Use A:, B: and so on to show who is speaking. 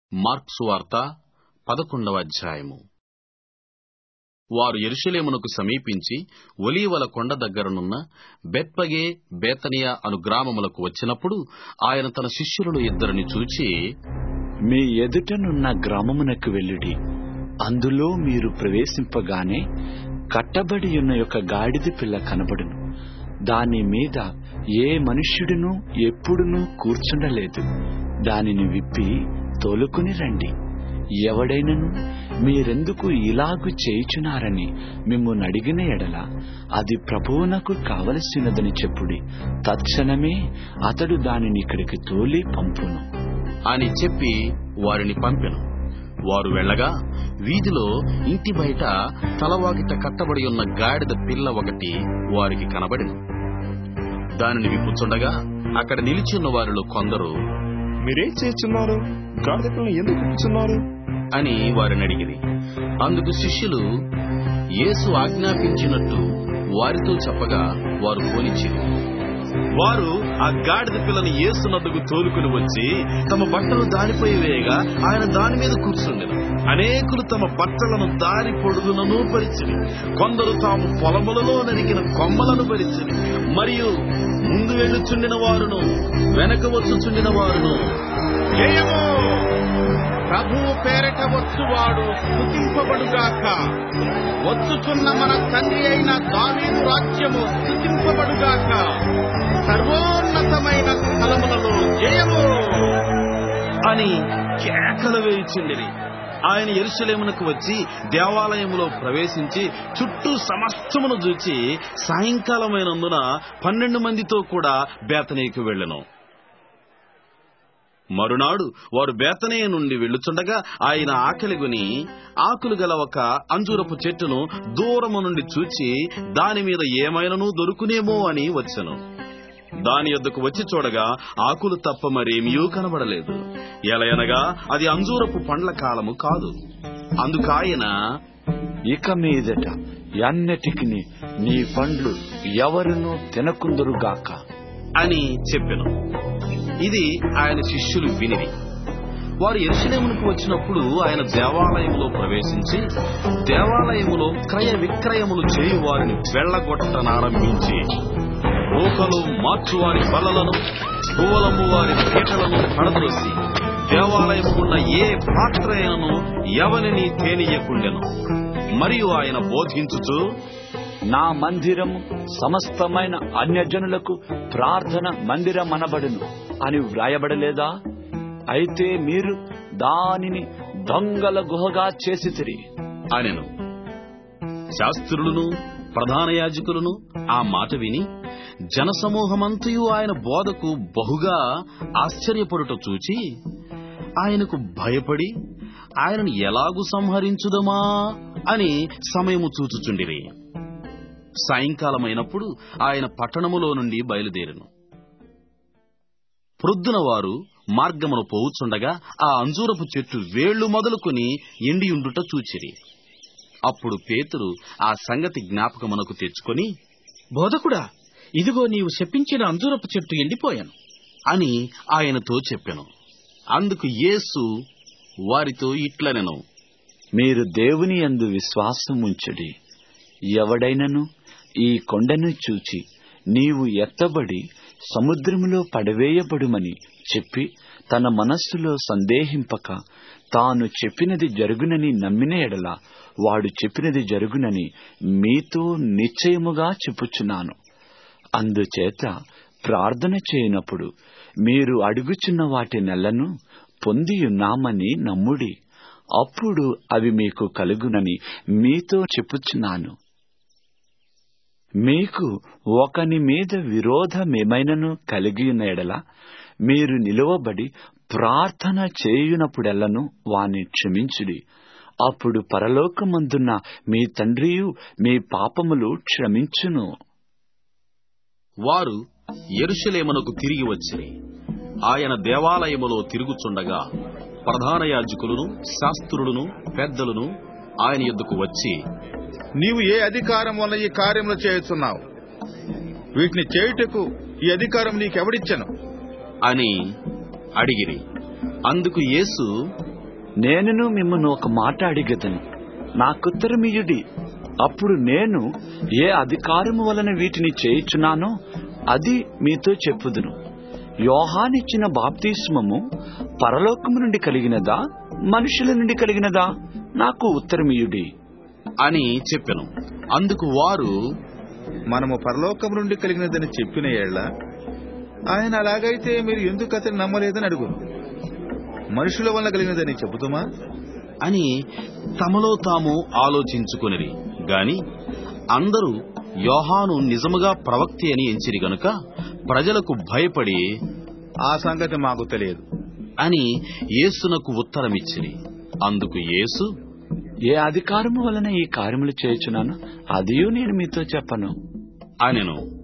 A: marks వార్త పదకొండవ అధ్యాయము వారు యెరూషలేమునకు సమీపించి ఒలీవల కొండ దగ్గరనున్న బెత్పగే బేతనియ అను గ్రామములకు వచ్చినప్పుడు ఆయన తన శిష్యులను ఇద్దరిని చూచి
B: మీ ఎదుటనున్న గ్రామమునకు వెళ్ళుడి అందులో మీరు ప్రవేశింపగానే కట్టబడి ఉన్న యొక్క గాడిద పిల్ల కనబడును దాని మీద ఏ మనుష్యుడును ఎప్పుడునూ కూర్చుండలేదు దానిని విప్పి తోలుకుని రండి ఎవడైనను మీరెందుకు ఇలాగు చేయుచున్నారని మిమ్మును అడిగిన ఎడల అది ప్రభువునకు కావలసినదని చెప్పుడి తక్షణమే అతడు దానిని ఇక్కడికి తోలి పంపును
A: అని చెప్పి వారిని పంపెను వారు వెళ్ళగా వీధిలో ఇంటి బయట తలవాకిట కట్టబడి ఉన్న గాడిద పిల్ల ఒకటి వారికి కనబడెను దానిని విప్పుచుండగా అక్కడ నిలిచిన్న వారిలో కొందరు
C: మీరేం చేస్తున్నారు గాడిద పిల్లని ఎందుకు కూర్చున్నారు
A: అని వారిని అడిగిరి అందుకు శిష్యులు యేసు ఆజ్ఞాపించినట్టు వారితో చెప్పగా వారు పోనిచ్చిరి వారు ఆ గాడిద పిల్లని యేసునద్దకు తోలుకుని వచ్చి తమ బట్టలు దానిపై వేయగా ఆయన దాని మీద కూర్చుండెను అనేకులు తమ బట్టలను దారి పొడుగునను పరిచిరి కొందరు తాము పొలములలో నరికిన కొమ్మలను పరిచిరి మరియు ముందు వెళ్ళుచుండిన వారును వెనక వచ్చుచుండిన వారును
D: జయము ప్రభువు పేరట వచ్చువాడు స్థుతింపబడుగాక వచ్చుచున్న మన తండ్రి అయిన దావీదు రాజ్యము స్థుతింపబడుగాక సర్వోన్నతమైన స్థలములలో జయము
A: అని కేకలు వేయుచుండిరి ఆయన ఎరుసలేమునకు వచ్చి దేవాలయములో ప్రవేశించి చుట్టూ సమస్తమును చూచి సాయంకాలమైనందున పన్నెండు మందితో కూడా బేతనీకి వెళ్ళెను మరునాడు వారు బేతనీయ నుండి వెళ్ళుచుండగా ఆయన ఆకలిగొని ఆకులు గల ఒక అంజూరపు చెట్టును దూరము నుండి చూచి దాని మీద ఏమైనను దొరుకునేమో అని వచ్చెను దాని యొద్దకు వచ్చి చూడగా ఆకులు తప్ప మరేమీ కనబడలేదు ఎలయనగా అది అంజూరపు పండ్ల కాలము కాదు అందుకాయన
B: ఇక మీదట ఎన్నటికి నీ పండ్లు ఎవరునూ తినకుందురుగాక
A: అని చెప్పెను ఇది ఆయన శిష్యులు వినిరి వారు ఎరుసలేమునకు వచ్చినప్పుడు ఆయన దేవాలయములో ప్రవేశించి దేవాలయములో క్రయ విక్రయములు చేయు వారిని వెళ్లగొట్టనారంభించి రోకలు మార్చువారి బలలను పూలము వారి పీటలను పడద్రోసి దేవాలయము ఉన్న ఏ పాత్ర అయినను ఎవరిని తేనీయకుండెను మరియు ఆయన బోధించుచు
B: నా మందిరము సమస్తమైన అన్యజనులకు ప్రార్థన మందిరం అనబడును అని వ్రాయబడలేదా అయితే మీరు దానిని దొంగల గుహగా చేసితిరి
A: అనెను శాస్త్రులను ప్రధాన యాజకులను ఆ మాట విని జనసమూహమంతయు ఆయన బోధకు బహుగా ఆశ్చర్యపడుట చూచి ఆయనకు భయపడి ఆయనను ఎలాగు సంహరించుదమా అని సమయము చూచుచుండిరి సాయంకాలమైనప్పుడు ఆయన పట్టణములో నుండి బయలుదేరెను ప్రొద్దున వారు మార్గమును పోవుచుండగా ఆ అంజూరపు చెట్టు వేళ్లు మొదలుకొని ఎండియుండుట చూచిరి అప్పుడు పేతురు ఆ సంగతి జ్ఞాపకమునకు తెచ్చుకొని
E: బోధకుడా ఇదిగో నీవు శపించిన అంజూరపు చెట్టు ఎండిపోయాను
A: అని ఆయనతో చెప్పెను అందుకు యేసు వారితో ఇట్లనెను
B: మీరు దేవుని యందు విశ్వాసం ఉంచుడి ఎవడైనను ఈ కొండను చూచి నీవు ఎత్తబడి సముద్రములో పడవేయబడుమని చెప్పి తన మనస్సులో సందేహింపక తాను చెప్పినది జరుగునని నమ్మిన ఎడల వాడు చెప్పినది జరుగునని మీతో నిశ్చయముగా చెప్పుచున్నాను అందుచేత ప్రార్థన చేయనప్పుడు మీరు అడుగుచున్న వాటి నెలను పొందియున్నామని నమ్ముడి అప్పుడు అవి మీకు కలుగునని మీతో చెప్పుచున్నాను మీకు ఒకని మీద విరోధమేమైనను కలిగి ఉన్న ఎడల మీరు నిలువబడి ప్రార్థన చేయునప్పుడెల్లను వాని క్షమించుడి అప్పుడు పరలోకమందున్న మీ తండ్రియు మీ పాపములు క్షమించును
A: వారు ఎరుషలేమునకు తిరిగి వచ్చిరి ఆయన దేవాలయములో తిరుగుచుండగా ప్రధాన యాజకులను శాస్త్రులను పెద్దలను ఆయన యొద్దకు వచ్చి
D: నీవు ఏ అధికారం వల్ల ఈ కార్యములు చేయుచున్నావు వీటిని చేయుటకు ఈ అధికారం నీకెవడిచ్చెను
A: అని అడిగిరి అందుకు యేసు
B: నేనును మిమ్మల్ని ఒక మాట అడిగేదను నాకుత్తరమియుడి అప్పుడు నేను ఏ అధికారము వలన వీటిని చేయుచున్నానో అది మీతో చెప్పుదును యోహానిచ్చిన బాప్తిస్మము పరలోకము నుండి కలిగినదా మనుషుల నుండి కలిగినదా నాకు ఉత్తరమియుడి
A: అని చెప్పెను అందుకు వారు
D: మనము పరలోకం నుండి కలిగినదని చెప్పిన ఏళ్ల ఆయన అలాగైతే మీరు ఎందుకు అతను నమ్మలేదని అడుగును మనుషుల వల్ల కలిగినదని చెబుతుమా
A: అని తమలో తాము ఆలోచించుకొనిరి గాని అందరూ యోహాను నిజముగా ప్రవక్తి అని ఎంచిరి గనుక ప్రజలకు భయపడి
D: ఆ సంగతి మాకు తెలియదు
A: అని యేసునకు ఉత్తరమిచ్చిరి అందుకు యేసు
B: ఏ అధికారము వలన ఈ కార్యములు చేయుచున్నానో అదియు నేను మీతో చెప్పను
A: అనెను